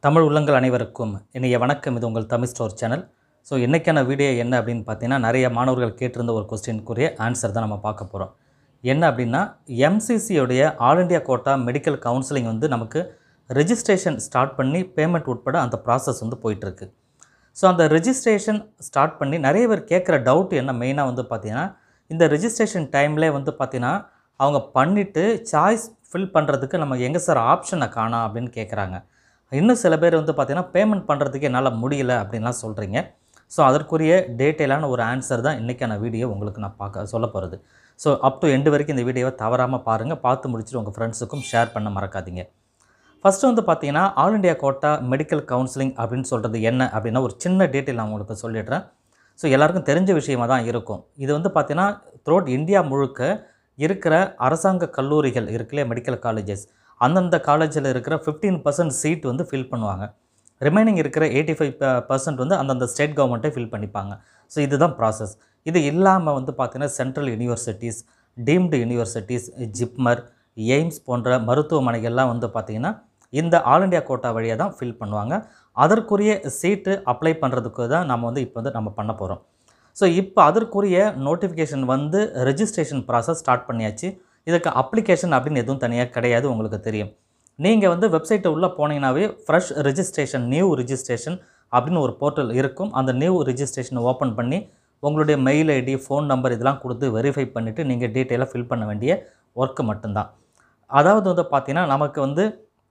தமிழ் உள்ளங்கள் அனைவருக்கும் இனிய வணக்கம் இது உங்கள் தமிழ் ஸ்டோர் சேனல் ஸோ இன்றைக்கான வீடியோ என்ன அப்படின்னு பார்த்தீங்கன்னா நிறைய மாணவர்கள் கேட்டிருந்த ஒரு கொஸ்டினுக்குரிய ஆன்சர் தான் நம்ம பார்க்க போகிறோம் என்ன அப்படின்னா எம்சிசியோடைய all India quota medical counselling வந்து நமக்கு ரெஜிஸ்ட்ரேஷன் ஸ்டார்ட் பண்ணி பேமெண்ட் உட்பட அந்த ப்ராசஸ் வந்து போயிட்டுருக்கு ஸோ அந்த ரெஜிஸ்ட்ரேஷன் ஸ்டார்ட் பண்ணி நிறைய பேர் கேட்குற டவுட் என்ன மெயினாக வந்து பார்த்தீங்கன்னா இந்த ரெஜிஸ்ட்ரேஷன் டைம்லேயே வந்து பார்த்தீங்கன்னா அவங்க பண்ணிவிட்டு சாய்ஸ் ஃபில் பண்ணுறதுக்கு நம்ம எங்கே சார் ஆப்ஷனை காணோம் அப்படின்னு கேட்குறாங்க இன்னும் சில பேர் வந்து பார்த்தீங்கன்னா பேமெண்ட் பண்ணுறதுக்கு என்னால் முடியல அப்படின்லாம் சொல்கிறீங்க ஸோ அதற்குரிய டீட்டெயிலான ஒரு ஆன்சர் தான் இன்றைக்கான வீடியோ உங்களுக்கு நான் பார்க்க சொல்ல போகிறது ஸோ அப் டு எண்டு வரைக்கும் இந்த வீடியோவை தவறாமல் பாருங்கள் பார்த்து முடிச்சுட்டு உங்கள் ஃப்ரெண்ட்ஸுக்கும் ஷேர் பண்ண மறக்காதீங்க ஃபஸ்ட்டு வந்து பார்த்தீங்கன்னா all India quota medical counselling அப்படின்னு சொல்கிறது என்ன அப்படின்னா ஒரு சின்ன டீட்டெயில் நான் உங்களுக்கு சொல்லிடுறேன் ஸோ எல்லாருக்கும் தெரிஞ்ச விஷயமா தான் இருக்கும் இது வந்து பார்த்தீங்கன்னா த்ரோட் இந்தியா முழுக்க இருக்கிற அரசாங்க கல்லூரிகள் இருக்குல்லையா மெடிக்கல் காலேஜஸ் அந்தந்த காலேஜில் இருக்கிற ஃபிஃப்டீன் பர்சன்ட் சீட் வந்து ஃபில் பண்ணுவாங்க ரிமைனிங் இருக்கிற எயிட்டி ஃபைவ் பர்சன்ட் வந்து அந்தந்த ஸ்டேட் கவர்மெண்ட்டே ஃபில் பண்ணிப்பாங்க ஸோ இதுதான் ப்ராசஸ் இது இல்லாமல் வந்து பார்த்திங்கன்னா central universities deemed universities JIPMER AIIMS போன்ற மருத்துவமனைகள்லாம் வந்து பார்த்திங்கன்னா இந்த ஆல் இண்டியா கோட்டா வழியாக தான் ஃபில் பண்ணுவாங்க அதற்குரிய சீட்டு அப்ளை பண்ணுறதுக்கு தான் நம்ம வந்து இப்போ வந்து நம்ம பண்ண போகிறோம் ஸோ இப்போ அதற்குரிய நோட்டிஃபிகேஷன் வந்து ரெஜிஸ்ட்ரேஷன் ப்ராசஸ் ஸ்டார்ட் பண்ணியாச்சு இதுக்கு அப்ளிகேஷன் அப்படின்னு எதுவும் தனியாக கிடையாது உங்களுக்கு தெரியும் நீங்கள் வந்து வெப்சைட்டை உள்ளே போனீங்கன்னாவே ஃப்ரெஷ் ரெஜிஸ்ட்ரேஷன் நியூ ரெஜிஸ்ட்ரேஷன் அப்படின்னு ஒரு போர்ட்டல் இருக்கும் அந்த நியூ ரெஜிஸ்ட்ரேஷனை ஓப்பன் பண்ணி உங்களுடைய மெயில் ஐடி ஃபோன் நம்பர் இதெல்லாம் கொடுத்து வெரிஃபை பண்ணிவிட்டு நீங்கள் டீட்டெயிலாக ஃபில் பண்ண வேண்டிய ஒர்க்கு மட்டும்தான் அதாவது வந்து பார்த்திங்கன்னா நமக்கு வந்து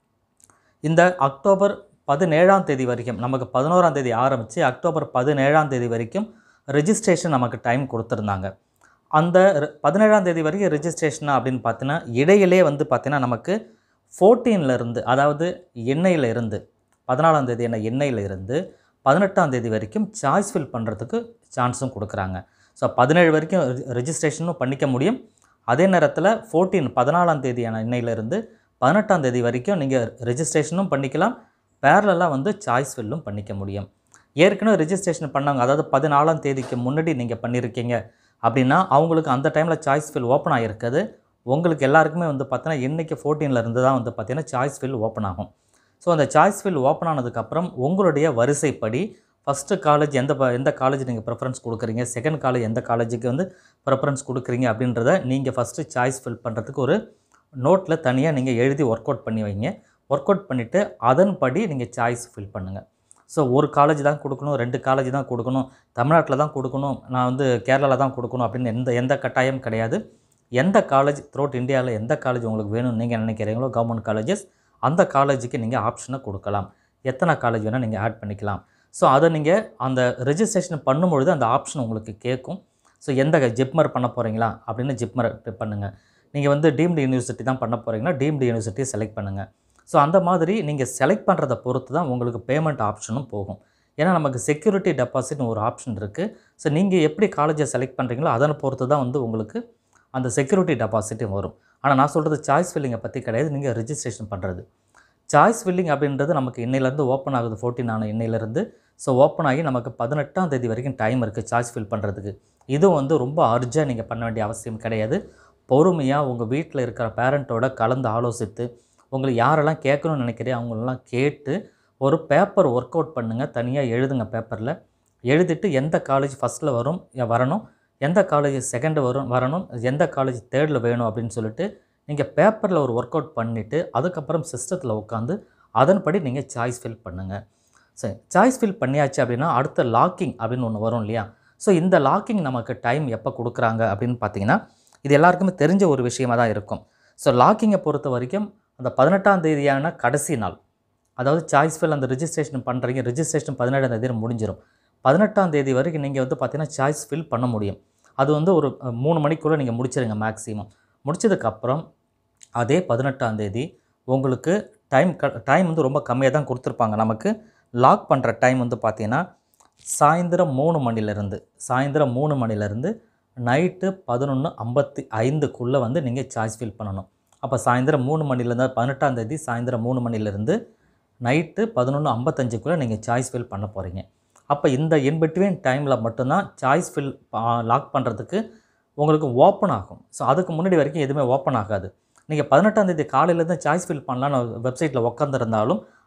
இந்த அக்டோபர் பதினேழாம் தேதி வரைக்கும் நமக்கு பதினோராம் தேதி ஆரம்பித்து அக்டோபர் பதினேழாம் தேதி வரைக்கும் ரெஜிஸ்ட்ரேஷன் நமக்கு டைம் கொடுத்துருந்தாங்க அந்த ரெ- பதினேழாம் தேதி வரைக்கும் ரெஜிஸ்ட்ரேஷன் அப்படின்னு பார்த்தீங்கன்னா இடையிலே வந்து பார்த்தீங்கன்னா நமக்கு 14 இருந்து அதாவது எண்ணெயில் இருந்து பதினாலாம் தேதி என்ன எண்ணெயில் இருந்து பதினெட்டாம் தேதி வரைக்கும் சாய்ஸ் ஃபில் பண்ணுறதுக்கு சான்ஸும் கொடுக்குறாங்க ஸோ பதினேழு வரைக்கும் ரெஜிஸ்ட்ரேஷனும் பண்ணிக்க முடியும் அதே நேரத்தில் ஃபோர்டீன் பதினாலாம் தேதியான எண்ணெயிலிருந்து பதினெட்டாம் தேதி வரைக்கும் நீங்கள் ரெஜிஸ்ட்ரேஷனும் பண்ணிக்கலாம் பேரலாக வந்து சாய்ஸ் ஃபில்லும் பண்ணிக்க முடியும் ஏற்கனவே ரெஜிஸ்ட்ரேஷன் பண்ணவங்க அதாவது பதினாலாம் தேதிக்கு முன்னாடி நீங்கள் பண்ணியிருக்கீங்க அப்படின்னா அவங்களுக்கு அந்த டைமில் சாய்ஸ் ஃபில் ஓப்பன் ஆகிருக்குது உங்களுக்கு எல்லாருக்குமே வந்து பார்த்தீங்கன்னா இன்றைக்கி ஃபோர்டீனில் இருந்து தான் வந்து பார்த்தீங்கன்னா சாய்ஸ் ஃபில் ஓப்பன் ஆகும் ஸோ அந்த சாய்ஸ் ஃபில் ஓப்பன் ஆனதுக்கப்புறம் உங்களுடைய வரிசைப்படி ஃபஸ்ட்டு காலேஜ் எந்த ப- எந்த காலேஜ் நீங்கள் ப்ரிஃபரன்ஸ் கொடுக்குறீங்க செகண்ட் காலேஜ் எந்த காலேஜுக்கு வந்து ப்ரிஃபரன்ஸ் கொடுக்குறீங்க அப்படின்றத நீங்கள் ஃபஸ்ட்டு சாய்ஸ் ஃபில் பண்ணுறதுக்கு ஒரு நோட்டில் தனியாக நீங்கள் எழுதி ஒர்க் அவுட் பண்ணி வைங்க ஒர்க் அவுட் பண்ணிவிட்டு அதன்படி நீங்கள் சாய்ஸ் ஃபில் பண்ணுங்கள் ஸோ ஒரு காலேஜ் தான் கொடுக்கணும் ரெண்டு காலேஜ் தான் கொடுக்கணும் தமிழ்நாட்டில் தான் கொடுக்கணும் நான் வந்து கேரளாவில் தான் கொடுக்கணும் அப்படின்னு எந்த எந்த கட்டாயம் கிடையாது எந்த காலேஜ் த்ரோட் இந்தியாவில் எந்த காலேஜ் உங்களுக்கு வேணும்னு நீங்கள் நினைக்கிறீங்களோ கவர்மெண்ட் காலேஜஸ் அந்த காலேஜுக்கு நீங்கள் ஆப்ஷனை கொடுக்கலாம் எத்தனை காலேஜ் வேணால் நீங்கள் ஆட் பண்ணிக்கலாம் ஸோ அதை நீங்கள் அந்த ரெஜிஸ்ட்ரேஷன் பண்ணும்பொழுது அந்த ஆப்ஷன் உங்களுக்கு கேட்கும் ஸோ எந்த ஜிப்மர் பண்ண போகிறீங்களா அப்படின்னு ஜிப்மர் பண்ணுங்கள் நீங்கள் வந்து டீம்டு யூனிவர்சிட்டி தான் பண்ண போகிறீங்கன்னா டீம்டு யூனிவர்சிட்டியை செலக்ட் பண்ணுங்கள் ஸோ அந்த மாதிரி நீங்கள் செலக்ட் பண்ணுறத பொறுத்து தான் உங்களுக்கு பேமெண்ட் ஆப்ஷனும் போகும் ஏன்னா நமக்கு செக்யூரிட்டி டெபாசிட்னு ஒரு ஆப்ஷன் இருக்குது ஸோ நீங்கள் எப்படி காலேஜை செலக்ட் பண்ணுறீங்களோ அதனை பொறுத்து தான் வந்து உங்களுக்கு அந்த செக்யூரிட்டி டெபாசிட்டும் வரும் ஆனால் நான் சொல்கிறது சாய்ஸ் ஃபில்லிங்கை பற்றி கிடையாது நீங்கள் ரெஜிஸ்ட்ரேஷன் பண்ணுறது சாய்ஸ் ஃபில்லிங் அப்படின்றது நமக்கு இன்னையிலேருந்து ஓப்பன் ஆகுது ஃபோர்டீன் ஆன இன்னையிலேருந்து ஸோ ஓப்பன் ஆகி நமக்கு பதினெட்டாம் தேதி வரைக்கும் டைம் இருக்குது சாய்ஸ் ஃபில் பண்ணுறதுக்கு இதுவும் வந்து ரொம்ப அர்ஜென்ட் நீங்கள் பண்ண வேண்டிய அவசியம் கிடையாது பொறுமையாக உங்கள் வீட்டில் இருக்கிற பேரண்ட்டோட கலந்து ஆலோசித்து உங்களுக்கு யாரெல்லாம் கேட்கணும்னு நினைக்கிறீங்க அவங்களெல்லாம் கேட்டு ஒரு பேப்பர் ஒர்க் அவுட் பண்ணுங்கள் தனியாக எழுதுங்க பேப்பரில் எழுதிட்டு எந்த காலேஜ் ஃபஸ்ட்டில் வரும் ய- வரணும் எந்த காலேஜ் செகண்டு வரும் வரணும் எந்த காலேஜ் தேர்டில் வேணும் அப்படின்னு சொல்லிட்டு நீங்கள் பேப்பரில் ஒரு ஒர்க் அவுட் பண்ணிவிட்டு அதுக்கப்புறம் சிஸ்டத்தில் உட்காந்து அதன்படி நீங்கள் சாய்ஸ் ஃபில் பண்ணுங்கள் சரி சாய்ஸ் ஃபில் பண்ணியாச்சு அப்படின்னா அடுத்த லாக்கிங் அப்படின்னு ஒன்று வரும் இல்லையா ஸோ இந்த லாக்கிங் நமக்கு டைம் எப்போ கொடுக்குறாங்க அப்படின்னு பார்த்தீங்கன்னா இது எல்லாருக்குமே தெரிஞ்ச ஒரு விஷயமா தான் இருக்கும் ஸோ லாக்கிங்கை பொறுத்த வரைக்கும் அந்த பதினெட்டாம் தேதியான கடைசி நாள் அதாவது சாய்ஸ் ஃபில் அந்த ரெஜிஸ்ட்ரேஷன் பண்ணுறீங்க ரெஜிஸ்ட்ரேஷன் பதினேழாம் தேதி முடிஞ்சிடும் பதினெட்டாம் தேதி வரைக்கும் நீங்கள் வந்து பார்த்தீங்கன்னா சாய்ஸ் ஃபில் பண்ண முடியும் அது வந்து ஒரு அஹ், மூணு மணிக்குள்ளே நீங்கள் முடிச்சிருங்க மேக்ஸிமம் முடிச்சதுக்கப்புறம் அதே பதினெட்டாம் தேதி உங்களுக்கு டைம் க டைம் வந்து ரொம்ப கம்மியாக தான் கொடுத்துருப்பாங்க நமக்கு லாக் பண்ணுற டைம் வந்து பார்த்தீங்கன்னா சாயந்தரம் மூணு மணிலேருந்து சாயந்தரம் மூணு மணிலேருந்து நைட்டு பதினொன்று ஐம்பத்தி ஐந்துக்குள்ளே வந்து நீங்கள் சாய்ஸ் ஃபில் பண்ணணும் அப்போ சாயந்தரம் மூணு மணிலேருந்து பதினெட்டாம் தேதி சாயந்தரம் மூணு மணிலேருந்து நைட்டு பதினொன்று ஐம்பத்தஞ்சுக்குள்ளே நீங்கள் சாய்ஸ் ஃபில் பண்ண போகிறீங்க அப்போ இந்த இன்பிட்வீன் டைமில் மட்டும்தான் சாய்ஸ் ஃபில் லாக் பண்ணுறதுக்கு உங்களுக்கு ஓப்பன் ஆகும் ஸோ அதுக்கு முன்னாடி வரைக்கும் எதுவுமே ஓப்பன் ஆகாது நீங்கள் பதினெட்டாம் தேதி காலையிலேருந்து சாய்ஸ் ஃபில் பண்ணலான்னு வெப்சைட்டில் உட்காந்துருந்தாலும்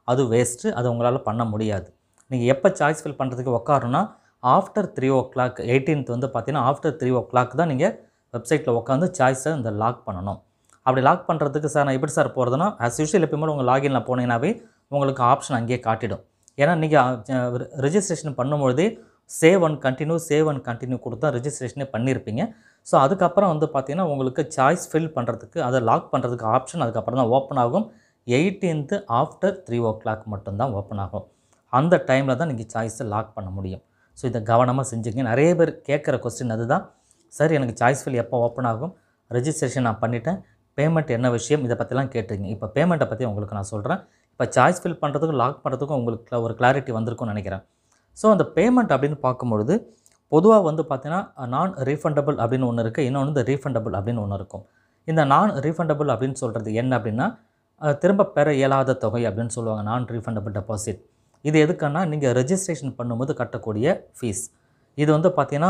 அது வேஸ்ட்டு அது உங்களால் பண்ண முடியாது நீங்கள் எப்போ சாய்ஸ் ஃபில் பண்ணுறதுக்கு உட்காரணும்னா after three o'clock eighteenth வந்து பார்த்தீங்கன்னா ஆஃப்டர் த்ரீ ஓ கிளாக் தான் நீங்கள் வெப்சைட்டில் உட்காந்து சாய்ஸை இந்த லாக் பண்ணணும் அப்படி லாக் பண்ணுறதுக்கு சார் நான் எப்படி சார் போகிறதுனா ஆஸ் யூஷுவல் எப்பயுமே உங்கள் லாகினில் போனீங்கன்னாவே உங்களுக்கு ஆப்ஷன் அங்கேயே காட்டிடும் ஏன்னா நீங்கள் ரெஜிஸ்ட்ரேஷன் பண்ணும்பொழுதே save and continue save and continue கொடுத்தா ரெஜிஸ்ட்ரேஷனே பண்ணியிருப்பீங்க ஸோ அதுக்கப்புறம் வந்து பார்த்தீங்கன்னா உங்களுக்கு சாய்ஸ் ஃபில் பண்ணுறதுக்கு அதை லாக் பண்ணுறதுக்கு ஆப்ஷன் அதுக்கப்புறம் தான் ஓப்பன் ஆகும் eighteenth after three o'clock மட்டும்தான் ஓப்பன் ஆகும் அந்த டைமில் தான் நீங்கள் சாய்ஸை லாக் பண்ண முடியும் ஸோ இதை கவனமாக செஞ்சுங்க நிறைய பேர் கேட்குற கொஸ்டின் அதுதான் சார் எனக்கு சாய்ஸ் ஃபில் எப்போ ஓப்பன் ஆகும் ரெஜிஸ்ட்ரேஷன் நான் பண்ணிட்டேன் பேமெண்ட் என்ன விஷயம் இதை பற்றிலாம் கேட்டிருக்கீங்க இப்போ பேமெண்ட்டை பற்றி உங்களுக்கு நான் சொல்கிறேன் இப்போ சாய்ஸ் ஃபில் பண்ணுறதுக்கும் லாக் பண்ணுறதுக்கும் உங்களுக்கு ஒரு கிளாரிட்டி வந்திருக்கும்னு நினைக்கிறேன் ஸோ அந்த பேமெண்ட் அப்படின்னு பார்க்கும்பொழுது பொதுவாக வந்து பார்த்தீங்கன்னா நான் ரீஃபண்டபிள் அப்படின்னு ஒன்று இருக்குது இன்னொன்று வந்து ரீஃபண்டபிள் அப்படின்னு ஒன்று இருக்கும் இந்த நான் ரீஃபண்டபிள் அப்படின்னு சொல்கிறது என்ன அப்படின்னா அஹ், திரும்ப பெற இயலாத தொகை அப்படின்னு சொல்லுவாங்க நான் ரீஃபண்டபிள் டெபாசிட் இது எதுக்குன்னா நீங்கள் ரெஜிஸ்ட்ரேஷன் பண்ணும்போது கட்டக்கூடிய ஃபீஸ் இது வந்து பார்த்தீங்கன்னா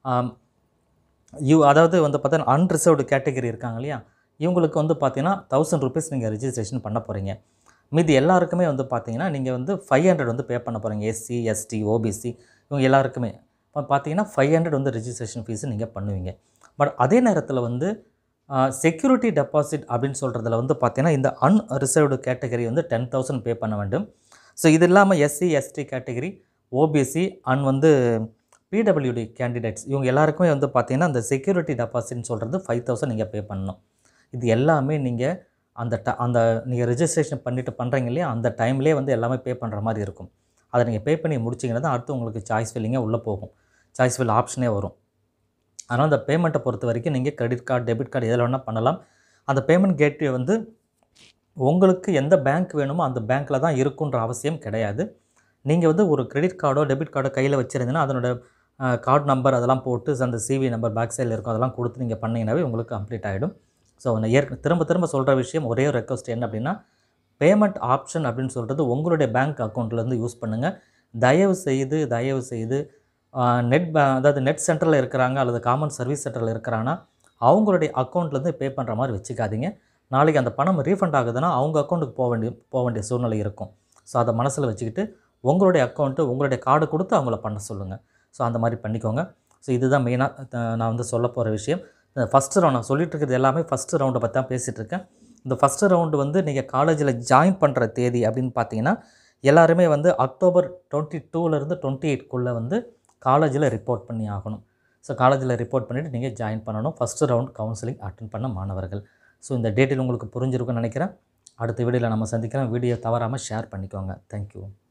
யூ அதாவது வந்து பார்த்தீங்கன்னா அன்ரிசர்வ்டு கேட்டகரி இருக்காங்க இல்லையா இவங்களுக்கு வந்து பார்த்தீங்கன்னா தௌசண்ட் ருபீஸ் நீங்கள் ரெஜிஸ்ட்ரேஷன் பண்ண போகிறீங்க மீதி எல்லாருக்குமே வந்து பார்த்தீங்கன்னா நீங்கள் வந்து ஃபைவ் ஹண்ட்ரட் வந்து பே பண்ண போகிறீங்க எஸ்சி எஸ்டி ஓபிசி இவங்க எல்லாருக்குமே இப்போ பார்த்தீங்கன்னா ஃபைவ் ஹண்ட்ரட் வந்து ரெஜிஸ்ட்ரேஷன் ஃபீஸ் நீங்கள் பண்ணுவீங்க பட் அதே நேரத்தில் வந்து செக்யூரிட்டி டெபாசிட் அப்படின்னு சொல்கிறதுல வந்து பார்த்தீங்கன்னா இந்த அன்ரிசர்வ்டு கேட்டகரி வந்து டென் தௌசண்ட் பே பண்ண வேண்டும் ஸோ இது இல்லாமல் SC ST category OBC and வந்து பிடபிள்யூடி கேண்டிடேட்ஸ் இவங்க எல்லாருக்குமே வந்து பார்த்தீங்கன்னா அந்த செக்யூரிட்டி டெபாசிட்னு சொல்கிறது ஃபைவ் தௌசண்ட் நீங்கள் பே பண்ணணும் இது எல்லாமே நீங்கள் அந்த ட அந்த நீங்கள் ரெஜிஸ்ட்ரேஷன் பண்ணிவிட்டு பண்ணுறீங்க இல்லையா அந்த டைம்லேயே வந்து எல்லாமே பே பண்ணுற மாதிரி இருக்கும் அதை நீங்கள் பே பண்ணி முடிச்சிங்கன்னா தான் அடுத்து உங்களுக்கு சாய்ஸ் ஃபில்லிங்கே உள்ளே போகும் சாய்ஸ் ஃபில் ஆப்ஷனே வரும் அதனால் அந்த பேமெண்ட்டை பொறுத்த வரைக்கும் நீங்கள் கிரெடிட் கார்டு டெபிட் கார்டு எதில் வேணால் பண்ணலாம் அந்த பேமெண்ட் கேட்வே வந்து உங்களுக்கு எந்த பேங்க் வேணுமோ அந்த பேங்க்கில் தான் இருக்குன்ற அவசியம் கிடையாது நீங்கள் வந்து ஒரு கிரெடிட் கார்டோ டெபிட் கார்டோ கையில் வச்சுருந்தீங்கன்னா அதனோட கார்டு நம்பர் அதெல்லாம் போட்டு அந்த சிவி நம்பர் பேக் சைடில் இருக்கும் அதெல்லாம் கொடுத்து நீங்கள் பண்ணிங்கனாவே உங்களுக்கு கம்ப்ளீட் ஆகிடும் ஸோ நான் ஏற்க திரும்ப திரும்ப சொல்கிற விஷயம் ஒரே ஒரு ரெக்வஸ்ட் என்ன அப்படின்னா பேமெண்ட் ஆப்ஷன் அப்படின்னு சொல்கிறது உங்களுடைய பேங்க் அக்கௌண்ட்லேருந்து யூஸ் பண்ணுங்கள் தயவு செய்து தயவு செய்து நெட் அதாவது நெட் சென்டரில் இருக்கிறாங்க அல்லது காமன் சர்வீஸ் சென்டரில் இருக்கிறாங்கன்னா அவங்களுடைய அக்கௌண்ட்லேருந்து பே பண்ணுற மாதிரி வச்சுக்காதீங்க நாளைக்கு அந்த பணம் ரீஃபண்ட் ஆகுதுன்னா அவங்க அக்கௌண்ட்டுக்கு போக வேண்டிய போக வேண்டிய சூழ்நிலை இருக்கும் ஸோ அதை மனசில் வச்சுக்கிட்டு உங்களுடைய அக்கௌண்ட்டு உங்களுடைய கார்டு கொடுத்து அவங்கள பண்ண சொல்லுங்கள் ஸோ அந்த மாதிரி பண்ணிக்கோங்க ஸோ இதுதான் மெயினாக நான் வந்து சொல்ல போகிற விஷயம் ஃபஸ்ட்டு ரவுண்ட் நான் சொல்லிட்டு இருக்கிறது எல்லாமே ஃபஸ்ட்டு ரவுண்டை பற்றி தான் பேசிகிட்டு இருக்கேன் இந்த ஃபஸ்ட்டு ரவுண்டு வந்து நீங்கள் காலேஜில் ஜாயின் பண்ணுற தேதி அப்படின்னு பார்த்தீங்கன்னா எல்லாருமே வந்து அக்டோபர் டுவெண்ட்டி டூலேருந்து டுவெண்ட்டி எயிட்குள்ளே வந்து காலேஜில் ரிப்போர்ட் பண்ணி ஆகணும் ஸோ காலேஜில் ரிப்போர்ட் பண்ணிவிட்டு நீங்கள் ஜாயின் பண்ணணும் ஃபஸ்ட்டு ரவுண்ட் கவுன்சிலிங் அட்டன் பண்ண மாணவர்கள் ஸோ இந்த டேட்டில் உங்களுக்கு புரிஞ்சிருக்கும்னு நினைக்கிறேன் அடுத்த வீடியோவில் நம்ம சந்திக்கிறோம் வீடியோ தவறாமல் ஷேர் பண்ணிக்கோங்க தேங்க்யூ